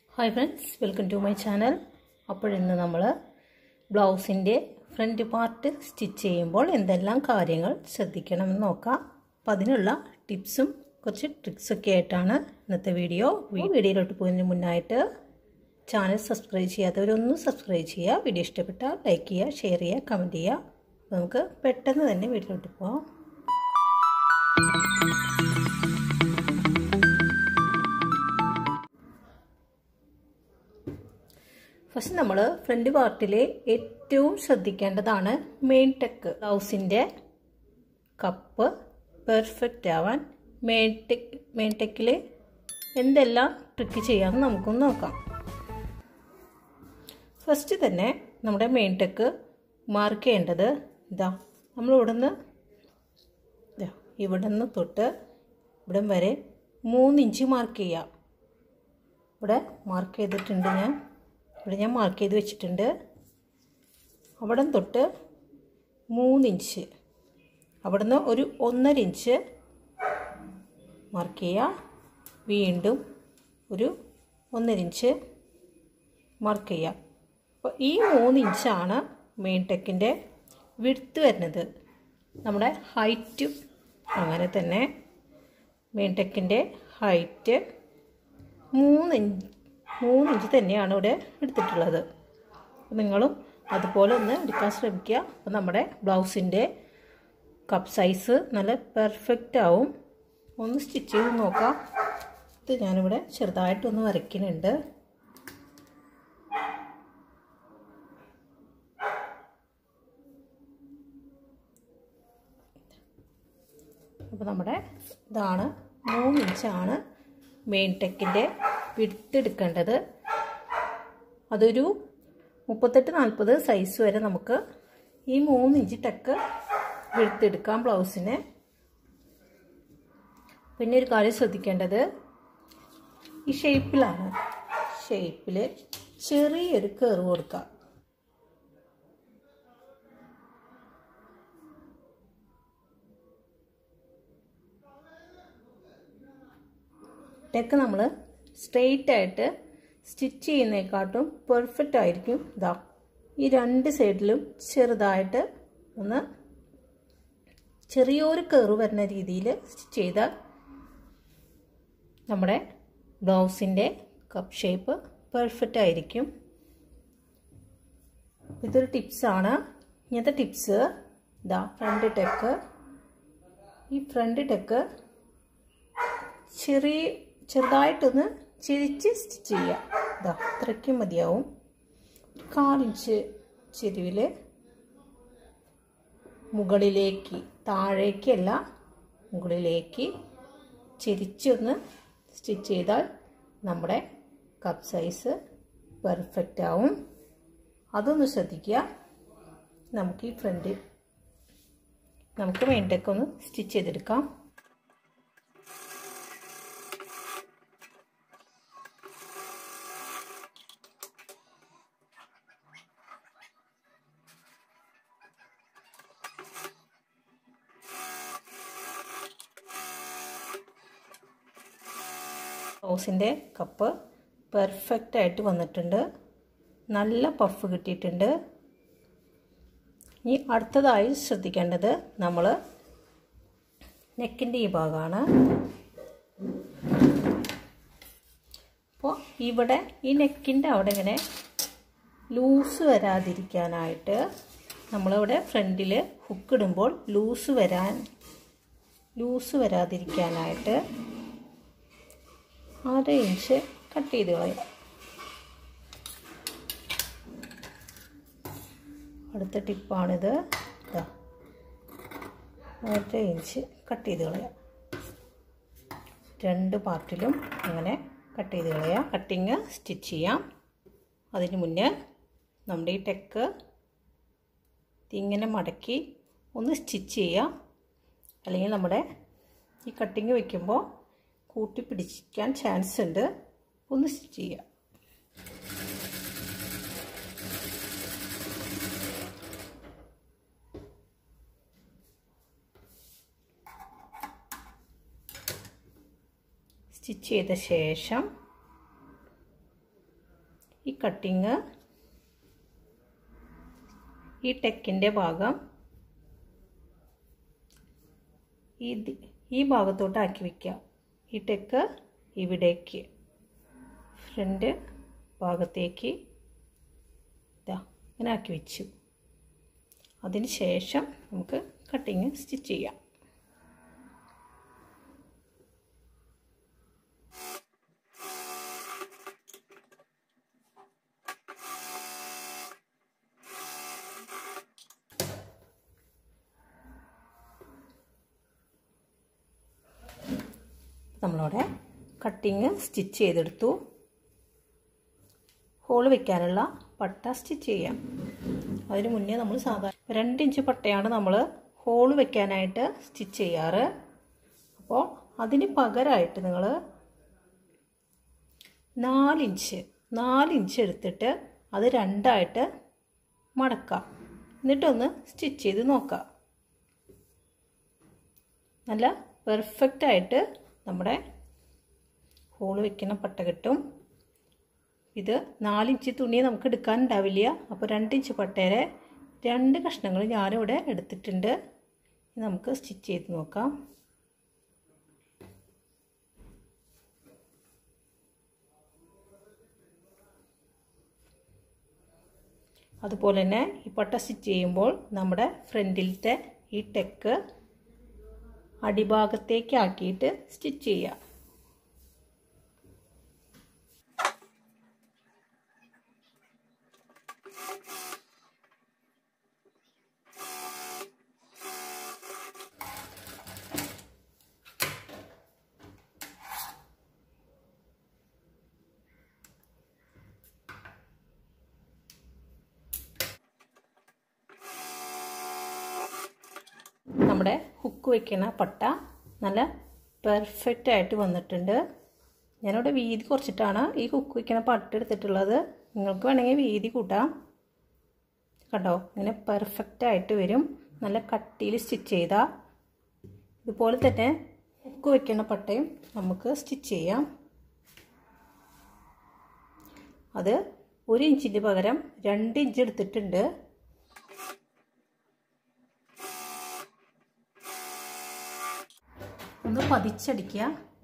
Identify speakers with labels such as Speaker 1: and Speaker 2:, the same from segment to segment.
Speaker 1: hi friends welcome to my channel അപ്പോഴിന്ന് നമ്മൾ ബ്ലൗസിൻ്റെ ഫ്രണ്ട് പാർട്ട് സ്റ്റിച്ച് ചെയ്യുമ്പോൾ എന്തെല്ലാം കാര്യങ്ങൾ ശ്രദ്ധിക്കണമെന്ന് നോക്കാം അപ്പം അതിനുള്ള ടിപ്സും കുറച്ച് ട്രിക്സൊക്കെ ആയിട്ടാണ് ഇന്നത്തെ വീഡിയോ വീഡിയോയിലോട്ട് പോകുന്നതിന് മുന്നായിട്ട് ചാനൽ സബ്സ്ക്രൈബ് ചെയ്യാത്തവരൊന്നും സബ്സ്ക്രൈബ് ചെയ്യുക വീഡിയോ ഇഷ്ടപ്പെട്ടാൽ ലൈക്ക് ചെയ്യുക ഷെയർ ചെയ്യുക കമൻറ്റ് ചെയ്യുക നമുക്ക് പെട്ടെന്ന് തന്നെ വീഡിയോയിലോട്ട് പോകാം ഫസ്റ്റ് നമ്മൾ ഫ്രണ്ട് പാർട്ടിൽ ഏറ്റവും ശ്രദ്ധിക്കേണ്ടതാണ് മെയിൻ ടെക്ക് ബ്ലൗസിൻ്റെ കപ്പ് പെർഫെക്റ്റ് ആവാൻ മെയിൻ ടെക് മെയിൻ ടെക്കിൽ എന്തെല്ലാം ട്രിക്ക് ചെയ്യാമെന്ന് നമുക്കൊന്ന് നോക്കാം ഫസ്റ്റ് തന്നെ നമ്മുടെ മെയിൻ ടെക്ക് മാർക്ക് ചെയ്യേണ്ടത് ഇതാ നമ്മൾ ഇവിടുന്ന് ഇതാ ഇവിടെ നിന്ന് തൊട്ട് ഇവിടം വരെ മൂന്നിഞ്ച് മാർക്ക് ചെയ്യാം ഇവിടെ മാർക്ക് ചെയ്തിട്ടുണ്ട് ഞാൻ ഇവിടെ ഞാൻ മാർക്ക് ചെയ്ത് വെച്ചിട്ടുണ്ട് അവിടെ തൊട്ട് മൂന്നിഞ്ച് അവിടെ നിന്ന് ഒരു ഒന്നര ഇഞ്ച് മാർക്ക് ചെയ്യുക വീണ്ടും ഒരു ഒന്നര ഇഞ്ച് മാർക്ക് ചെയ്യുക അപ്പോൾ ഈ മൂന്നിഞ്ചാണ് മെയിൻ ടെക്കിൻ്റെ വിടുത്ത് വരുന്നത് നമ്മുടെ ഹൈറ്റും അങ്ങനെ തന്നെ മെയിൻ ടെക്കിൻ്റെ ഹൈറ്റ് മൂന്നിഞ്ച് മൂന്നിഞ്ച് തന്നെയാണ് ഇവിടെ എടുത്തിട്ടുള്ളത് നിങ്ങളും അതുപോലെ ഒന്ന് എടുക്കാൻ ശ്രമിക്കുക അപ്പോൾ നമ്മുടെ ബ്ലൗസിൻ്റെ കപ്പ് സൈസ് നല്ല പെർഫെക്റ്റ് ആവും ഒന്ന് സ്റ്റിച്ച് ചെയ്ത് നോക്കാം ഇത് ഞാനിവിടെ ചെറുതായിട്ടൊന്ന് വരയ്ക്കുന്നുണ്ട് അപ്പോൾ നമ്മുടെ ഇതാണ് മൂന്നിഞ്ചാണ് മെയിൻ ടെക്കിൻ്റെ വിടുത്തെടുക്കേണ്ടത് അതൊരു മുപ്പത്തെട്ട് നാൽപ്പത് സൈസ് വരെ നമുക്ക് ഈ മൂന്ന് ഇഞ്ച് ടെക്ക് വിടുത്തെടുക്കാം ബ്ലൗസിന് പിന്നെ ഒരു കാര്യം ശ്രദ്ധിക്കേണ്ടത് ഈ ഷേപ്പിലാണ് ഷേപ്പിൽ ചെറിയൊരു കയറ് കൊടുക്കാം ടെക്ക് നമ്മൾ സ്ട്രെയിറ്റ് ആയിട്ട് സ്റ്റിച്ച് ചെയ്യുന്നതിനെക്കാട്ടും പെർഫെക്റ്റ് ആയിരിക്കും ഇതാ ഈ രണ്ട് സൈഡിലും ചെറുതായിട്ട് ഒന്ന് ചെറിയൊരു കയറ് വരുന്ന രീതിയിൽ സ്റ്റിച്ച് ചെയ്താൽ നമ്മുടെ ബ്ലൗസിൻ്റെ കപ്പ് ഷേപ്പ് പെർഫെക്റ്റ് ആയിരിക്കും ഇതൊരു ടിപ്സാണ് ഇങ്ങനത്തെ ടിപ്സ് ഇതാ ഫ്രണ്ട് ടെക്ക് ഈ ഫ്രണ്ട് ടെക്ക് ചെറിയ ചെറുതായിട്ടൊന്ന് ചിരിച്ച് സ്റ്റിച്ച് ചെയ്യുക ഇതാ അത്രയ്ക്കും മതിയാവും കാലിഞ്ച് ചെരുവിൽ മുകളിലേക്ക് താഴേക്കല്ല മുകളിലേക്ക് ചിരിച്ചൊന്ന് സ്റ്റിച്ച് ചെയ്താൽ നമ്മുടെ കപ്പ് സൈസ് പെർഫെക്റ്റ് ആവും അതൊന്ന് ശ്രദ്ധിക്കുക നമുക്ക് ഈ ഫ്രണ്ട് നമുക്ക് വേണ്ടൊക്കെ ഒന്ന് സ്റ്റിച്ച് ചെയ്തെടുക്കാം റോസിൻ്റെ കപ്പ് പെർഫെക്റ്റ് ആയിട്ട് വന്നിട്ടുണ്ട് നല്ല പഫ് കിട്ടിയിട്ടുണ്ട് ഇനി അടുത്തതായി ശ്രദ്ധിക്കേണ്ടത് നമ്മൾ നെക്കിൻ്റെ ഈ ഭാഗമാണ് അപ്പോൾ ഇവിടെ ഈ നെക്കിൻ്റെ അവിടെ ഇങ്ങനെ ലൂസ് വരാതിരിക്കാനായിട്ട് നമ്മളിവിടെ ഫ്രണ്ടിൽ ഹുക്ക് ഇടുമ്പോൾ ലൂസ് വരാൻ ലൂസ് വരാതിരിക്കാനായിട്ട് അര ഇഞ്ച് കട്ട് ചെയ്ത് കളയാം അടുത്ത ടിപ്പാണിത് ഇതാ അര ഇഞ്ച് കട്ട് ചെയ്ത് കളയാം രണ്ട് പാർട്ടിലും അങ്ങനെ കട്ട് ചെയ്ത് കളയാം കട്ടിങ് സ്റ്റിച്ച് ചെയ്യാം അതിന് മുന്നേ നമ്മുടെ ഈ ടെക്ക് ഇങ്ങനെ മടക്കി ഒന്ന് സ്റ്റിച്ച് ചെയ്യാം അല്ലെങ്കിൽ നമ്മുടെ ഈ കട്ടിങ് വയ്ക്കുമ്പോൾ കൂട്ടി പിടിക്കാൻ ചാൻസ് ഉണ്ട് ഒന്ന് സ്റ്റിച്ച് ചെയ്യുക സ്റ്റിച്ച് ചെയ്ത ശേഷം ഈ കട്ടിങ് ഈ ടെക്കിൻ്റെ ഭാഗം ഈ ഈ ഭാഗത്തോട്ട് ആക്കി വയ്ക്കുക ഈ ടെക്ക് ഇവിടേക്ക് ഫ്രണ്ട് ഭാഗത്തേക്ക് ഇതാ ഇങ്ങനെ ആക്കി വെച്ചു അതിന് ശേഷം നമുക്ക് കട്ടിങ് സ്റ്റിച്ച് ചെയ്യാം നമ്മളവിടെ കട്ടിങ് സ്റ്റിച്ച് ചെയ്തെടുത്തു ഹോൾ വെക്കാനുള്ള പട്ട സ്റ്റിച്ച് ചെയ്യാം അതിന് മുന്നേ നമ്മൾ സാധാരണ രണ്ട് ഇഞ്ച് പട്ടയാണ് നമ്മൾ ഹോൾ വെക്കാനായിട്ട് സ്റ്റിച്ച് ചെയ്യാറ് അപ്പോൾ അതിന് പകരമായിട്ട് നിങ്ങൾ നാലിഞ്ച് നാലിഞ്ച് എടുത്തിട്ട് അത് രണ്ടായിട്ട് മടക്കാം എന്നിട്ടൊന്ന് സ്റ്റിച്ച് ചെയ്ത് നോക്കാം നല്ല പെർഫെക്റ്റ് ആയിട്ട് നമ്മുടെ ഹോൾ വെക്കുന്ന പട്ട കിട്ടും ഇത് നാലിഞ്ച് തുണി നമുക്ക് എടുക്കാൻ ഉണ്ടാവില്ല അപ്പോൾ രണ്ടിഞ്ച് പട്ടയുടെ രണ്ട് കഷ്ണങ്ങൾ ഞാനിവിടെ എടുത്തിട്ടുണ്ട് നമുക്ക് സ്റ്റിച്ച് ചെയ്ത് നോക്കാം അതുപോലെ തന്നെ ഈ പട്ട സ്റ്റിച്ച് ചെയ്യുമ്പോൾ നമ്മുടെ ഫ്രണ്ടിലത്തെ ഈ ടെക്ക് അടിഭാഗത്തേക്ക് ആക്കിയിട്ട് സ്റ്റിച്ച് ചെയ്യുക നമ്മുടെ ഹുക്ക് വയ്ക്കുന്ന പട്ട നല്ല പെർഫെക്റ്റ് ആയിട്ട് വന്നിട്ടുണ്ട് ഞാനിവിടെ വീതി കുറച്ചിട്ടാണ് ഈ ഹുക്ക് വയ്ക്കുന്ന പട്ട എടുത്തിട്ടുള്ളത് നിങ്ങൾക്ക് വേണമെങ്കിൽ വീതി കൂട്ടാം കണ്ടോ ഇങ്ങനെ പെർഫെക്റ്റ് ആയിട്ട് വരും നല്ല കട്ടിയിൽ സ്റ്റിച്ച് ചെയ്താൽ ഇതുപോലെ തന്നെ ഹുക്ക് വയ്ക്കുന്ന പട്ടയും നമുക്ക് സ്റ്റിച്ച് ചെയ്യാം അത് ഒരു ഇഞ്ചിന് പകരം രണ്ട് ഇഞ്ച് എടുത്തിട്ടുണ്ട് ഒന്ന് പതിച്ചടിക്കുക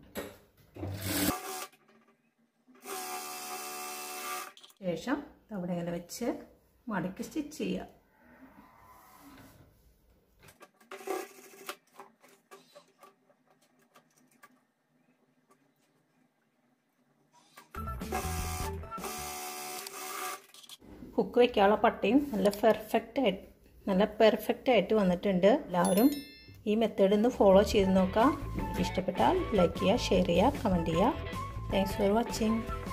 Speaker 1: ശേഷം അവിടെ ഇങ്ങനെ വെച്ച് മടക്കി സ്റ്റിച്ച് ചെയ്യുക ഹുക്ക് വയ്ക്കാനുള്ള പട്ടയും നല്ല പെർഫെക്റ്റ് ആയിട്ട് നല്ല പെർഫെക്റ്റ് ആയിട്ട് വന്നിട്ടുണ്ട് എല്ലാവരും ഈ മെത്തേഡ് ഒന്ന് ഫോളോ ചെയ്ത് നോക്കാം ഇഷ്ടപ്പെട്ടാൽ ലൈക്ക് ചെയ്യുക ഷെയർ ചെയ്യുക കമൻറ്റ് ചെയ്യുക താങ്ക്സ് ഫോർ വാച്ചിങ്